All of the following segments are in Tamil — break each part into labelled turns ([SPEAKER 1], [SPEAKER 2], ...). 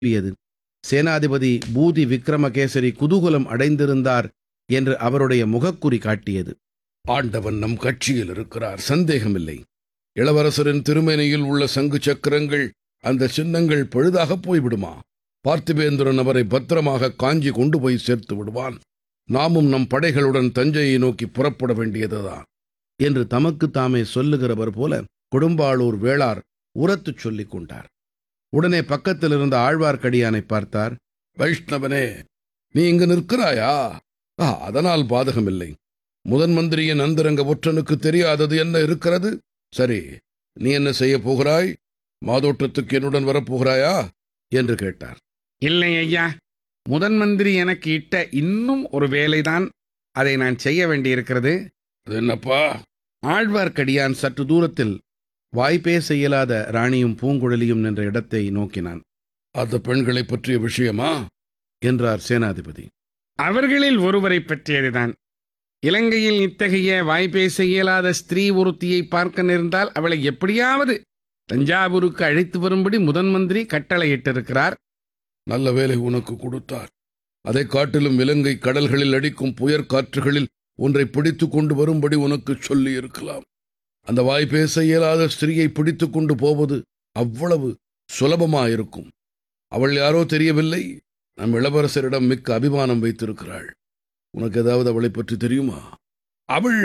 [SPEAKER 1] கூறியது சேனாதிபதி பூதி விக்ரமகேசரி குதூகலம் அடைந்திருந்தார் என்று அவருடைய முகக்குறி காட்டியது
[SPEAKER 2] ஆண்டவன் நம் கட்சியில் இருக்கிறார் சந்தேகமில்லை இளவரசரின் திருமேனியில் உள்ள சங்கு சக்கரங்கள் அந்த சின்னங்கள் பழுதாகப் போய்விடுமா பார்த்திபேந்திரன் அவரை பத்திரமாக காஞ்சி கொண்டு போய் சேர்த்து விடுவான் நாமும் நம் படைகளுடன் தஞ்சையை நோக்கி புறப்பட வேண்டியதுதான்
[SPEAKER 1] என்று தமக்கு தாமே சொல்லுகிறவர் போல கொடும்பாளூர் வேளார் உரத்துச் சொல்லிக் கொண்டார் உடனே பக்கத்தில் இருந்த ஆழ்வார்க்கடியானை பார்த்தார்
[SPEAKER 2] வைஷ்ணவனே நீ இங்கு நிற்கிறாயா ஆ, அதனால் பாதகமில்லை முதன் மந்திரியின் அந்தரங்க ஒற்றனுக்கு தெரியாதது என்ன இருக்கிறது சரி நீ என்ன செய்யப் போகிறாய் மாதோட்டத்துக்கு என்னுடன் வரப்போகிறாயா என்று கேட்டார்
[SPEAKER 3] இல்லை ஐயா முதன் மந்திரி எனக்கு இட்ட இன்னும் ஒரு வேலைதான் அதை நான் செய்ய வேண்டியிருக்கிறது
[SPEAKER 2] அது என்னப்பா
[SPEAKER 1] ஆழ்வார்க்கடியான் சற்று தூரத்தில் வாய்ப்பேச இயலாத ராணியும் பூங்குழலியும் நின்ற இடத்தை நோக்கினான்
[SPEAKER 2] அந்த பெண்களைப் பற்றிய விஷயமா
[SPEAKER 1] என்றார் சேனாதிபதி
[SPEAKER 3] அவர்களில் ஒருவரை பற்றியதுதான் இலங்கையில் இத்தகைய வாய்ப்பேச இயலாத ஸ்திரீ ஒருத்தியை பார்க்க நேர்ந்தால் அவளை எப்படியாவது தஞ்சாவூருக்கு அழைத்து வரும்படி முதன் மந்திரி கட்டளையிட்டிருக்கிறார்
[SPEAKER 2] நல்ல வேலை உனக்கு கொடுத்தார் அதைக் காட்டிலும் இலங்கை கடல்களில் அடிக்கும் புயற் காற்றுகளில் ஒன்றை பிடித்துக் கொண்டு வரும்படி உனக்கு சொல்லி இருக்கலாம் அந்த வாய் பேச இயலாத ஸ்திரீயை பிடித்துக் கொண்டு போவது அவ்வளவு சுலபமாயிருக்கும் அவள் யாரோ தெரியவில்லை நம் இளவரசரிடம் மிக்க அபிமானம் வைத்திருக்கிறாள் உனக்கு ஏதாவது அவளைப் பற்றி தெரியுமா
[SPEAKER 3] அவள்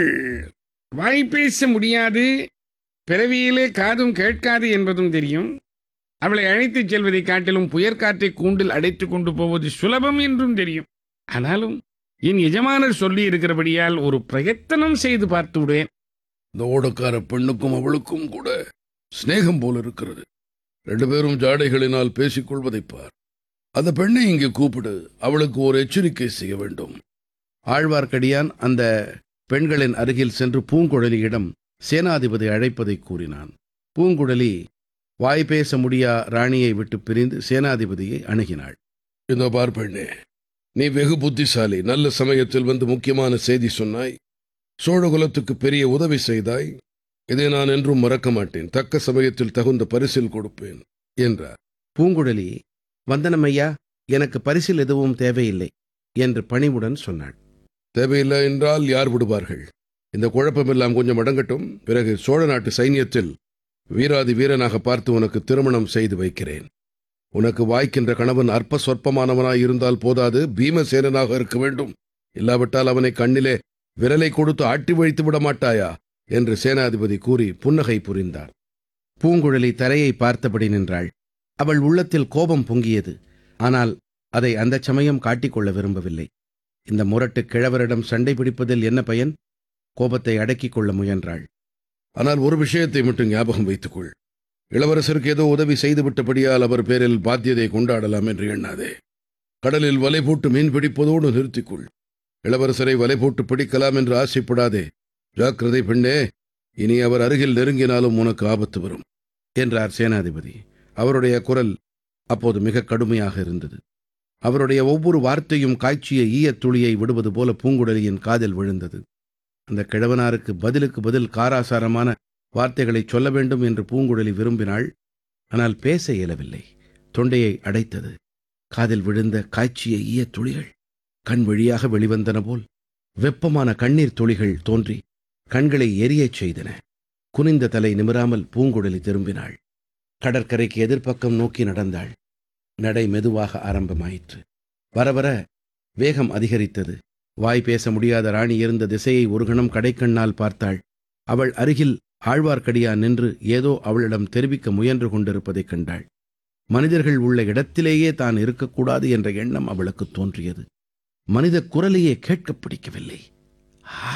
[SPEAKER 3] வாய்ப்பேச முடியாது பிறவியிலே காதும் கேட்காது என்பதும் தெரியும் அவளை அழைத்துச் செல்வதைக் காட்டிலும் புயற்காற்றை கூண்டில் அடைத்துக் கொண்டு போவது சுலபம் என்றும் தெரியும் ஆனாலும் என் எஜமானர் சொல்லி இருக்கிறபடியால் ஒரு பிரயத்தனம் செய்து பார்த்து விடுவேன்
[SPEAKER 2] இந்த ஓடக்கார பெண்ணுக்கும் அவளுக்கும் கூட சிநேகம் போல இருக்கிறது ரெண்டு பேரும் ஜாடைகளினால் பேசிக் கொள்வதைப் பார் அந்த பெண்ணை இங்கே கூப்பிடு அவளுக்கு ஒரு எச்சரிக்கை செய்ய வேண்டும்
[SPEAKER 1] ஆழ்வார்க்கடியான் அந்த பெண்களின் அருகில் சென்று பூங்குழலியிடம் சேனாதிபதி அழைப்பதை கூறினான் பூங்குழலி வாய்ப்பேச முடியா ராணியை விட்டு பிரிந்து சேனாதிபதியை அணுகினாள்
[SPEAKER 2] இந்த பார் பெண்ணே நீ வெகு புத்திசாலி நல்ல சமயத்தில் வந்து முக்கியமான செய்தி சொன்னாய் சோழகுலத்துக்கு பெரிய உதவி செய்தாய் இதை நான் என்றும் மறக்க மாட்டேன் தக்க சமயத்தில் தகுந்த பரிசில் கொடுப்பேன் என்றார்
[SPEAKER 1] பூங்குழலி வந்தனமையா எனக்கு பரிசில் எதுவும் தேவையில்லை என்று பணிவுடன் சொன்னாள்
[SPEAKER 2] தேவையில்லை என்றால் யார் விடுவார்கள் இந்த குழப்பமெல்லாம் கொஞ்சம் அடங்கட்டும் பிறகு சோழ நாட்டு சைன்யத்தில் வீராதி வீரனாக பார்த்து உனக்கு திருமணம் செய்து வைக்கிறேன் உனக்கு வாய்க்கின்ற கணவன் அற்ப சொற்பமானவனாய் இருந்தால் போதாது பீமசேனனாக இருக்க வேண்டும் இல்லாவிட்டால் அவனை கண்ணிலே விரலை கொடுத்து ஆட்டி வைத்து விட மாட்டாயா என்று சேனாதிபதி கூறி புன்னகை புரிந்தார்
[SPEAKER 1] பூங்குழலி தரையை பார்த்தபடி நின்றாள் அவள் உள்ளத்தில் கோபம் பொங்கியது ஆனால் அதை அந்தச் சமயம் காட்டிக்கொள்ள விரும்பவில்லை இந்த முரட்டு கிழவரிடம் சண்டை பிடிப்பதில் என்ன பயன் கோபத்தை அடக்கிக் கொள்ள முயன்றாள்
[SPEAKER 2] ஆனால் ஒரு விஷயத்தை மட்டும் ஞாபகம் வைத்துக்கொள் இளவரசருக்கு ஏதோ உதவி செய்துவிட்டபடியால் அவர் பேரில் பாத்தியதை கொண்டாடலாம் என்று எண்ணாதே கடலில் வலை போட்டு மீன் பிடிப்பதோடு நிறுத்திக்கொள் இளவரசரை வலை போட்டு பிடிக்கலாம் என்று ஆசைப்படாதே ஜாக்கிரதை பெண்ணே இனி அவர் அருகில் நெருங்கினாலும் உனக்கு ஆபத்து வரும்
[SPEAKER 1] என்றார் சேனாதிபதி அவருடைய குரல் அப்போது மிக கடுமையாக இருந்தது அவருடைய ஒவ்வொரு வார்த்தையும் காய்ச்சிய ஈயத் துளியை விடுவது போல பூங்குழலியின் காதில் விழுந்தது அந்த கிழவனாருக்கு பதிலுக்கு பதில் காராசாரமான வார்த்தைகளை சொல்ல வேண்டும் என்று பூங்குழலி விரும்பினாள் ஆனால் பேச இயலவில்லை தொண்டையை அடைத்தது காதில் விழுந்த காய்ச்சிய ஈயத் துளிகள் கண் வழியாக வெளிவந்தன போல் வெப்பமான கண்ணீர் துளிகள் தோன்றி கண்களை எரியச் செய்தன குனிந்த தலை நிமிராமல் பூங்குழலி திரும்பினாள் கடற்கரைக்கு எதிர்ப்பக்கம் நோக்கி நடந்தாள் நடை மெதுவாக ஆரம்பமாயிற்று வர வர வேகம் அதிகரித்தது வாய் பேச முடியாத ராணி இருந்த திசையை ஒரு கணம் கடைக்கண்ணால் பார்த்தாள் அவள் அருகில் ஆழ்வார்க்கடியான் நின்று ஏதோ அவளிடம் தெரிவிக்க முயன்று கொண்டிருப்பதைக் கண்டாள் மனிதர்கள் உள்ள இடத்திலேயே தான் இருக்கக்கூடாது என்ற எண்ணம் அவளுக்கு தோன்றியது மனித குரலையே கேட்கப் பிடிக்கவில்லை ஆ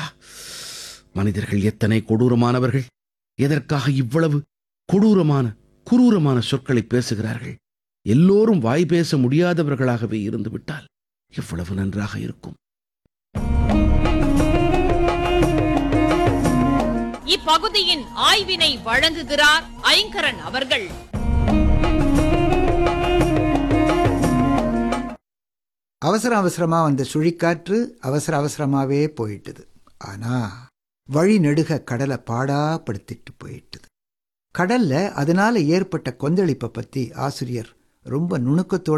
[SPEAKER 1] மனிதர்கள் எத்தனை கொடூரமானவர்கள் எதற்காக இவ்வளவு கொடூரமான குரூரமான சொற்களை பேசுகிறார்கள் எல்லோரும் வாய் பேச முடியாதவர்களாகவே இருந்து விட்டால் எவ்வளவு நன்றாக இருக்கும்
[SPEAKER 4] இப்பகுதியின் ஆய்வினை வழங்குகிறார் ஐங்கரன் அவர்கள்
[SPEAKER 5] அவசர அவசரமா வந்த சுழிக்காற்று அவசர அவசரமாவே போயிட்டுது ஆனா வழி நெடுக கடலை பாடாப்படுத்திட்டு போயிட்டுது கடல்ல அதனால ஏற்பட்ட கொந்தளிப்பை பத்தி ஆசிரியர் ரொம்ப நுணுக்கத்தோட